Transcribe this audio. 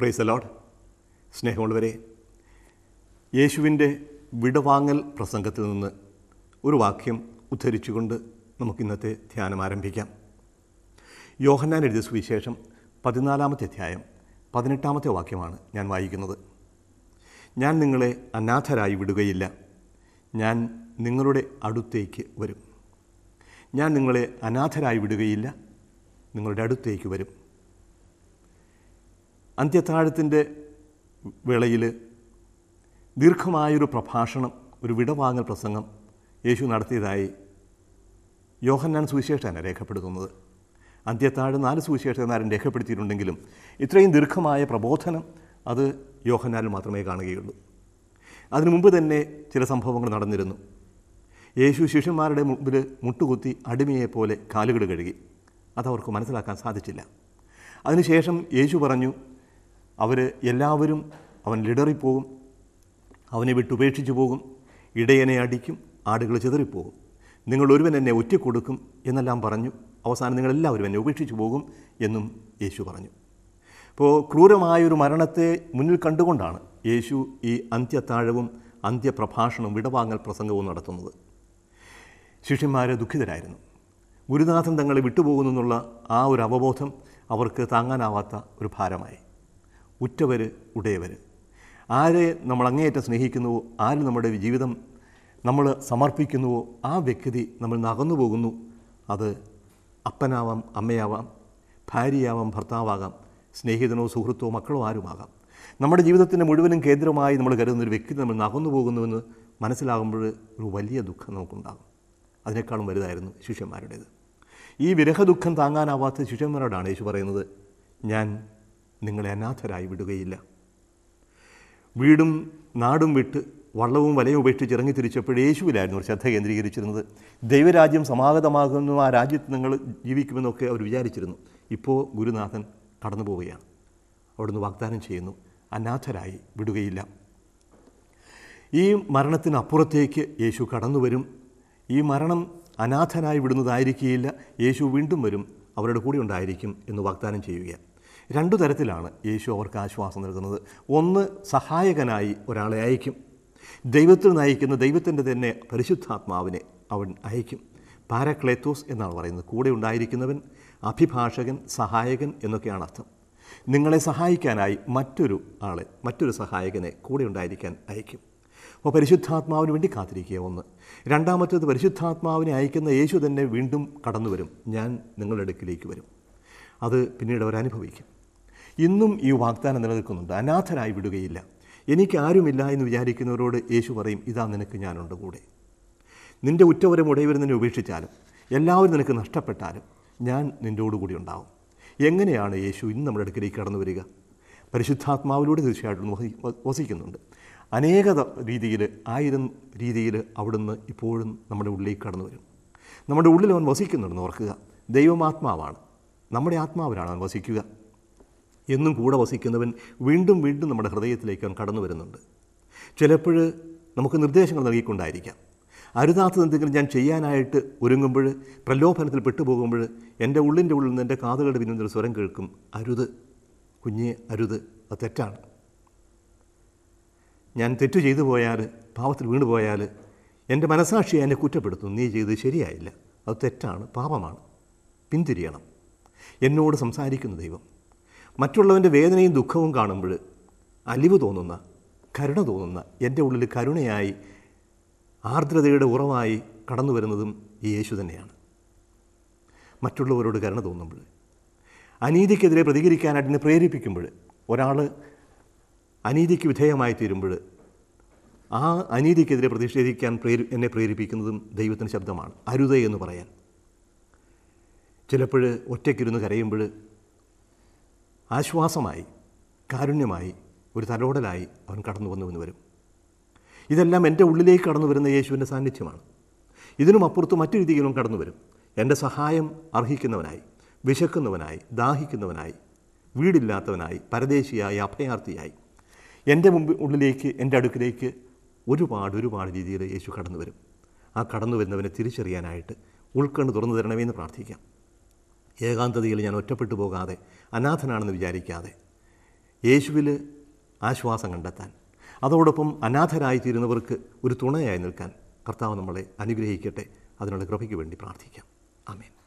price allowed സ്നേഹമുള്ളവരെ യേശുവിൻ്റെ വിടവാങ്ങൽ പ്രസംഗത്തിൽ നിന്ന് ഒരു വാക്യം ഉദ്ധരിച്ചുകൊണ്ട് നമുക്ക് ഇന്നത്തെ ധ്യാനം ആരംഭിക്കാം യോഹന്നാൻ എഴുതിയ സുവിശേഷം പതിനാലാമത്തെ അധ്യായം പതിനെട്ടാമത്തെ വാക്യമാണ് ഞാൻ വായിക്കുന്നത് ഞാൻ നിങ്ങളെ അനാഥരായി വിടുകയില്ല ഞാൻ നിങ്ങളുടെ അടുത്തേക്ക് വരും ഞാൻ നിങ്ങളെ അനാഥരായി വിടുകയില്ല നിങ്ങളുടെ അടുത്തേക്ക് വരും അന്ത്യത്താഴത്തിൻ്റെ വേളയിൽ ദീർഘമായൊരു പ്രഭാഷണം ഒരു വിടവാങ്ങൽ പ്രസംഗം യേശു നടത്തിയതായി യോഹന്നാൻ സുവിശേഷമാണ് രേഖപ്പെടുത്തുന്നത് അന്ത്യത്താഴ് നാല് സുവിശേഷകാരൻ രേഖപ്പെടുത്തിയിട്ടുണ്ടെങ്കിലും ഇത്രയും ദീർഘമായ പ്രബോധനം അത് യോഹന്നാനിൽ മാത്രമേ കാണുകയുള്ളൂ അതിനു മുമ്പ് തന്നെ ചില സംഭവങ്ങൾ നടന്നിരുന്നു യേശു ശിഷ്യന്മാരുടെ മുമ്പിൽ മുട്ടുകുത്തി അടിമയെപ്പോലെ കാലുകൾ കഴുകി അതവർക്ക് മനസ്സിലാക്കാൻ സാധിച്ചില്ല അതിനുശേഷം യേശു പറഞ്ഞു അവർ എല്ലാവരും അവൻ ലിടറിപ്പോകും അവനെ വിട്ടുപേക്ഷിച്ചു പോകും ഇടയനെ അടിക്കും ആടുകൾ ചിതറിപ്പോകും നിങ്ങൾ ഒരുവൻ എന്നെ ഒറ്റക്കൊടുക്കും എന്നെല്ലാം പറഞ്ഞു അവസാനം നിങ്ങളെല്ലാവരും എന്നെ ഉപേക്ഷിച്ചു പോകും എന്നും യേശു പറഞ്ഞു അപ്പോൾ ക്രൂരമായൊരു മരണത്തെ മുന്നിൽ കണ്ടുകൊണ്ടാണ് യേശു ഈ അന്ത്യത്താഴവും അന്ത്യപ്രഭാഷണവും വിടവാങ്ങൽ പ്രസംഗവും നടത്തുന്നത് ശിഷ്യന്മാർ ദുഃഖിതരായിരുന്നു ഗുരുനാഥൻ തങ്ങളെ വിട്ടുപോകുന്നു എന്നുള്ള ആ ഒരു അവബോധം അവർക്ക് താങ്ങാനാവാത്ത ഒരു ഭാരമായി ഉറ്റവർ ഉടയവർ ആരെ നമ്മൾ അങ്ങേയറ്റം സ്നേഹിക്കുന്നുവോ ആര് നമ്മുടെ ജീവിതം നമ്മൾ സമർപ്പിക്കുന്നുവോ ആ വ്യക്തി നമ്മൾ നകന്നു പോകുന്നു അത് അപ്പനാവാം അമ്മയാവാം ഭാര്യയാവാം ഭർത്താവാകാം സ്നേഹിതനോ സുഹൃത്തോ മക്കളോ ആരുമാകാം നമ്മുടെ ജീവിതത്തിൻ്റെ മുഴുവനും കേന്ദ്രമായി നമ്മൾ കരുതുന്ന ഒരു വ്യക്തി നമ്മൾ നകന്നു പോകുന്നുവെന്ന് മനസ്സിലാകുമ്പോൾ ഒരു വലിയ ദുഃഖം നമുക്കുണ്ടാകും അതിനേക്കാളും വലുതായിരുന്നു ശിഷ്യന്മാരുടേത് ഈ വിരഹദുഃഖം താങ്ങാനാവാത്ത ശിഷ്യന്മാരോടാണ് യേശു പറയുന്നത് ഞാൻ നിങ്ങളെ അനാഥരായി വിടുകയില്ല വീടും നാടും വിട്ട് വള്ളവും വലയും ഉപേക്ഷിച്ച് ഇറങ്ങി തിരിച്ചപ്പോൾ യേശുവിലായിരുന്നു അവർ ശ്രദ്ധ കേന്ദ്രീകരിച്ചിരുന്നത് ദൈവരാജ്യം സമാഗതമാകുന്നു ആ രാജ്യത്ത് നിങ്ങൾ ജീവിക്കുമെന്നൊക്കെ അവർ വിചാരിച്ചിരുന്നു ഇപ്പോൾ ഗുരുനാഥൻ കടന്നു പോവുകയാണ് അവിടുന്ന് വാഗ്ദാനം ചെയ്യുന്നു അനാഥരായി വിടുകയില്ല ഈ മരണത്തിനപ്പുറത്തേക്ക് യേശു കടന്നു വരും ഈ മരണം അനാഥനായി വിടുന്നതായിരിക്കുകയില്ല യേശു വീണ്ടും വരും അവരുടെ കൂടെ ഉണ്ടായിരിക്കും എന്ന് വാഗ്ദാനം ചെയ്യുകയാണ് രണ്ടു തരത്തിലാണ് യേശു അവർക്ക് ആശ്വാസം നൽകുന്നത് ഒന്ന് സഹായകനായി ഒരാളെ അയക്കും ദൈവത്തിൽ നയിക്കുന്ന ദൈവത്തിൻ്റെ തന്നെ പരിശുദ്ധാത്മാവിനെ അവൻ അയക്കും പാരക്ലേത്തോസ് എന്നാണ് പറയുന്നത് കൂടെ ഉണ്ടായിരിക്കുന്നവൻ അഭിഭാഷകൻ സഹായകൻ എന്നൊക്കെയാണ് അർത്ഥം നിങ്ങളെ സഹായിക്കാനായി മറ്റൊരു ആളെ മറ്റൊരു സഹായകനെ കൂടെ ഉണ്ടായിരിക്കാൻ അയക്കും അപ്പോൾ പരിശുദ്ധാത്മാവിന് വേണ്ടി കാത്തിരിക്കുക ഒന്ന് രണ്ടാമത്തേത് പരിശുദ്ധാത്മാവിനെ അയക്കുന്ന യേശു തന്നെ വീണ്ടും കടന്നു വരും ഞാൻ നിങ്ങളുടെ അടുക്കിലേക്ക് വരും അത് പിന്നീട് അവർ അനുഭവിക്കും ഇന്നും ഈ വാഗ്ദാനം നിലനിൽക്കുന്നുണ്ട് അനാഥരായി വിടുകയില്ല എനിക്ക് ആരുമില്ല എന്ന് വിചാരിക്കുന്നവരോട് യേശു പറയും ഇതാ നിനക്ക് ഞാനുണ്ട് കൂടെ നിൻ്റെ ഉറ്റവരും ഉടയവരും നിന്നെ ഉപേക്ഷിച്ചാലും എല്ലാവരും നിനക്ക് നഷ്ടപ്പെട്ടാലും ഞാൻ നിൻ്റോടുകൂടി ഉണ്ടാവും എങ്ങനെയാണ് യേശു ഇന്ന് നമ്മുടെ അടുക്കിലേക്ക് കടന്നു വരിക പരിശുദ്ധാത്മാവിലൂടെ തീർച്ചയായിട്ടും വസി വസിക്കുന്നുണ്ട് അനേക രീതിയിൽ ആയിരം രീതിയിൽ അവിടുന്ന് ഇപ്പോഴും നമ്മുടെ ഉള്ളിലേക്ക് കടന്നു വരും നമ്മുടെ ഉള്ളിൽ അവൻ വസിക്കുന്നുണ്ടെന്ന് ഓർക്കുക ദൈവമാത്മാവാണ് നമ്മുടെ ആത്മാവിലാണ് അവൻ വസിക്കുക എന്നും കൂടെ വസിക്കുന്നവൻ വീണ്ടും വീണ്ടും നമ്മുടെ ഹൃദയത്തിലേക്ക് അവൻ കടന്നു വരുന്നുണ്ട് ചിലപ്പോൾ നമുക്ക് നിർദ്ദേശങ്ങൾ നൽകിക്കൊണ്ടായിരിക്കാം അരുതാത്തത് എന്തെങ്കിലും ഞാൻ ചെയ്യാനായിട്ട് ഒരുങ്ങുമ്പോൾ പ്രലോഭനത്തിൽ പെട്ടുപോകുമ്പോൾ എൻ്റെ ഉള്ളിൻ്റെ ഉള്ളിൽ നിന്ന് എൻ്റെ കാതുകളുടെ പിന്നിൽ ഒരു സ്വരം കേൾക്കും അരുത് കുഞ്ഞെ അരുത് അത് തെറ്റാണ് ഞാൻ തെറ്റു ചെയ്തു പോയാൽ പാപത്തിൽ വീണു പോയാൽ എൻ്റെ മനസാക്ഷി എന്നെ കുറ്റപ്പെടുത്തുന്നു നീ ചെയ്ത് ശരിയായില്ല അത് തെറ്റാണ് പാപമാണ് പിന്തിരിയണം എന്നോട് സംസാരിക്കുന്ന ദൈവം മറ്റുള്ളവൻ്റെ വേദനയും ദുഃഖവും കാണുമ്പോൾ അലിവ് തോന്നുന്ന കരുണ തോന്നുന്ന എൻ്റെ ഉള്ളിൽ കരുണയായി ആർദ്രതയുടെ ഉറവായി കടന്നു വരുന്നതും ഈ യേശു തന്നെയാണ് മറ്റുള്ളവരോട് കരുണ തോന്നുമ്പോൾ അനീതിക്കെതിരെ പ്രതികരിക്കാനായിട്ട് എന്നെ പ്രേരിപ്പിക്കുമ്പോൾ ഒരാൾ അനീതിക്ക് വിധേയമായി തീരുമ്പോൾ ആ അനീതിക്കെതിരെ പ്രതിഷേധിക്കാൻ പ്രേരി എന്നെ പ്രേരിപ്പിക്കുന്നതും ദൈവത്തിൻ്റെ ശബ്ദമാണ് അരുതേ എന്ന് പറയാൻ ചിലപ്പോൾ ഒറ്റയ്ക്കിരുന്ന് കരയുമ്പോൾ ആശ്വാസമായി കാരുണ്യമായി ഒരു തലോടലായി അവൻ കടന്നു വന്നുവെന്ന് വരും ഇതെല്ലാം എൻ്റെ ഉള്ളിലേക്ക് കടന്നു വരുന്ന യേശുവിൻ്റെ സാന്നിധ്യമാണ് ഇതിനും അപ്പുറത്ത് മറ്റു രീതിയിലും കടന്നു വരും എൻ്റെ സഹായം അർഹിക്കുന്നവനായി വിശക്കുന്നവനായി ദാഹിക്കുന്നവനായി വീടില്ലാത്തവനായി പരദേശിയായി അഭയാർത്ഥിയായി എൻ്റെ മുമ്പ് ഉള്ളിലേക്ക് എൻ്റെ അടുക്കിലേക്ക് ഒരുപാട് ഒരുപാട് രീതിയിൽ യേശു കടന്നു വരും ആ കടന്നു വരുന്നവനെ തിരിച്ചറിയാനായിട്ട് ഉൾക്കണ്ണ് തുറന്നു തരണമെന്ന് പ്രാർത്ഥിക്കാം ഏകാന്തതയിൽ ഞാൻ ഒറ്റപ്പെട്ടു പോകാതെ അനാഥനാണെന്ന് വിചാരിക്കാതെ യേശുവിൽ ആശ്വാസം കണ്ടെത്താൻ അതോടൊപ്പം അനാഥരായിത്തീരുന്നവർക്ക് ഒരു തുണയായി നിൽക്കാൻ കർത്താവ് നമ്മളെ അനുഗ്രഹിക്കട്ടെ അതിനുള്ള കൃപയ്ക്ക് വേണ്ടി പ്രാർത്ഥിക്കാം ആമേൻ